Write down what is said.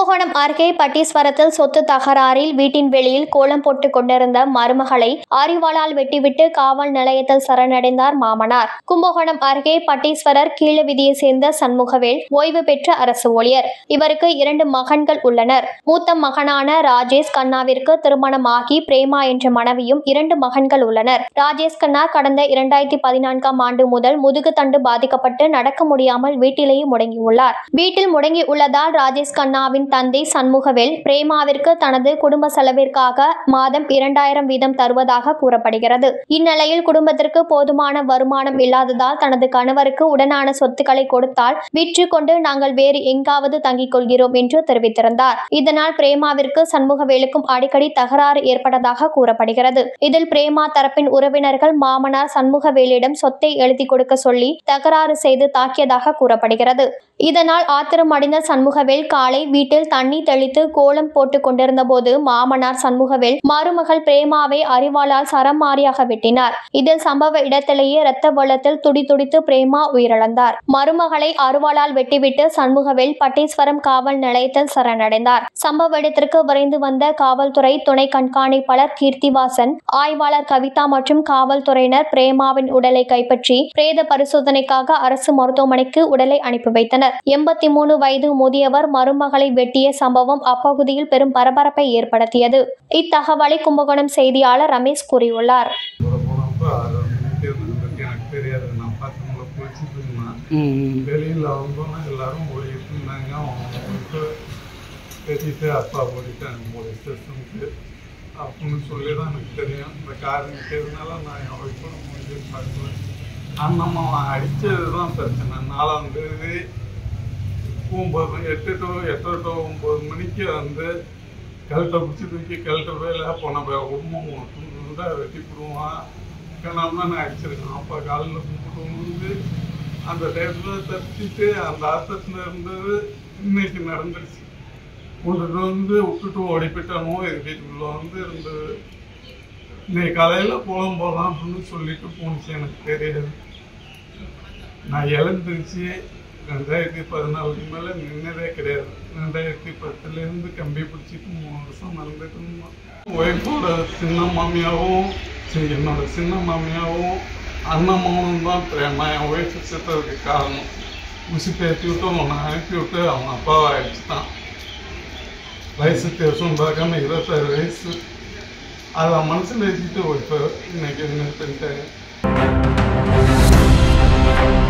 கும்பகோணம் அருகே பட்டீஸ்வரத்தில் சொத்து தகராறில் வீட்டின் வெளியில் கோலம் போட்டுக் கொண்டிருந்த மருமகளை அறிவாளால் வெட்டிவிட்டு காவல் நிலையத்தில் சரணடைந்தார் மாமனார் கும்பகோணம் அருகே பட்டீஸ்வரர் கீழவிதியை சேர்ந்த சண்முகவேல் ஓய்வு பெற்ற அரசு ஊழியர் இவருக்கு இரண்டு மகன்கள் உள்ளனர் மூத்த மகனான ராஜேஷ் கண்ணாவிற்கு திருமணமாகி பிரேமா என்ற மனைவியும் இரண்டு மகன்கள் உள்ளனர் ராஜேஷ் கண்ணா கடந்த இரண்டாயிரத்தி பதினான்காம் ஆண்டு முதல் முதுகு தண்டு பாதிக்கப்பட்டு நடக்க முடியாமல் வீட்டிலேயே முடங்கியுள்ளார் வீட்டில் முடங்கி உள்ளதால் ராஜேஷ் கண்ணாவின் தந்தை சண்முகவேல் பிரேமாவிற்கு தனது குடும்ப செலவிற்காக மாதம் இரண்டாயிரம் வீதம் தருவதாக கூறப்படுகிறது இந்நிலையில் குடும்பத்திற்கு போதுமான வருமானம் இல்லாததால் தனது கணவருக்கு உடனான சொத்துக்களை கொடுத்தால் விற்று கொண்டு நாங்கள் வேறு எங்காவது தங்கிக் கொள்கிறோம் என்று தெரிவித்திருந்தார் இதனால் பிரேமாவிற்கு சண்முகவேலுக்கும் அடிக்கடி தகராறு ஏற்பட்டதாக கூறப்படுகிறது இதில் பிரேமா தரப்பின் உறவினர்கள் மாமனார் சண்முகவேலிடம் சொத்தை எழுதி கொடுக்க சொல்லி தகராறு செய்து தாக்கியதாக கூறப்படுகிறது இதனால் ஆத்திரமடைந்த சண்முகவேல் காலை வீட்டில் தண்ணி தெளித்து கோலம் போட்டுக் கொண்டிருந்த போது மாமனார் சண்முகவேல் மருமகள் பிரேமாவை அறிவாளால் சரமாரியாக வெட்டினார் இதில் சம்பவ இடத்திலேயே இரத்த வெள்ளத்தில் துடிதுடித்து பிரேமா உயிரிழந்தார் மருமகளை அருவாளால் வெட்டிவிட்டு சண்முகவேல் பட்டீஸ்வரம் காவல் நிலையத்தில் சரணடைந்தார் சம்பவ இடத்திற்கு விரைந்து வந்த காவல்துறை துணை கண்காணிப்பாளர் கீர்த்திவாசன் ஆய்வாளர் கவிதா மற்றும் காவல்துறையினர் பிரேமாவின் உடலை கைப்பற்றி பிரேத பரிசோதனைக்காக அரசு மருத்துவமனைக்கு உடலை அனுப்பி வைத்தனர் எண்பத்தி மூணு வயது முதியவர் மருமகளை வெட்டிய சம்பவம் அப்பகுதியில் பெரும் பரபரப்பை ஏற்படுத்தியது இத்தகவலை கும்பகோணம் செய்தியாளர் ரமேஷ் கூறியுள்ளார் கூட போனப்போ அதை வந்துட்டு இருந்தது பற்றி எனக்கு தெரியாது நான் பசங்களை குளிச்சுட்டு இருந்தேன் வெளியில் வந்தோன்னா எல்லாரும் ஓடிட்டு இருந்தாங்க அவங்களுக்கு பெரியட்டு அப்பா ஓடிட்டாங்க போலீஸ் ஸ்டேஷனுக்கு அப்படின்னு சொல்லி தான் எனக்கு தெரியும் இந்த காரணம் தெரிஞ்சனால நான் என் ஒய்ஃபை முடிஞ்சு பார்க்கல அண்ணம்மா அடித்தது தான் பிரச்சனை நாலாம் தேதி ஒம்பது எட்டு டு எட்டு டு ஒம்பது மணிக்கு வந்து கழுத்தை பிடிச்சி தூக்கி கழுத்தை வேலை போன உண்மை தான் வெட்டி போடுவான் கிணறு நான் அடிச்சிருக்கேன் அப்போ காலில் கும்பிட்டு வந்து அந்த டயத்தில் தப்பிச்சுட்டு அந்த ஆத்தத்தில் இருந்தது இன்னைக்கு நடந்துருச்சு கொண்டுட்டு வந்து விட்டுட்டு ஓடி போயிட்டானோ எங்கள் வீட்டுக்குள்ளே வந்து இருந்தது இன்னைக்கு காலையில் போகலாம் போகலாம் அப்படின்னு சொல்லிட்டு போணுச்சு எனக்கு தெரியாது நான் எழுந்துருச்சு ரெண்டாயிரத்தி பதினாலுக்கு மேலே நின்னதே கிடையாது ரெண்டாயிரத்தி பத்துலேருந்து கம்பி பிடிச்சிட்டு மூணு வருஷம் நடந்துட்டு இருந்தோம் ஒய்ஃபோட சின்ன மாமியாவும் சி- என்னோட சின்ன மாமியாவும் அண்ணம்மாவும் தான் பிரேமா என் ஒய்ஃபு செத்ததுக்கு காரணம் உசி பேத்தி விட்டு அவனை அனுப்பி விட்டு அவன் அப்பாவை அடிச்சுட்டான் வயசு தேசம் பார்க்காம இருபத்தாறு வயசு அதை மனசில் வச்சுட்டு ஒய்ஃபை இன்னைக்கு நிறுத்திட்டாங்க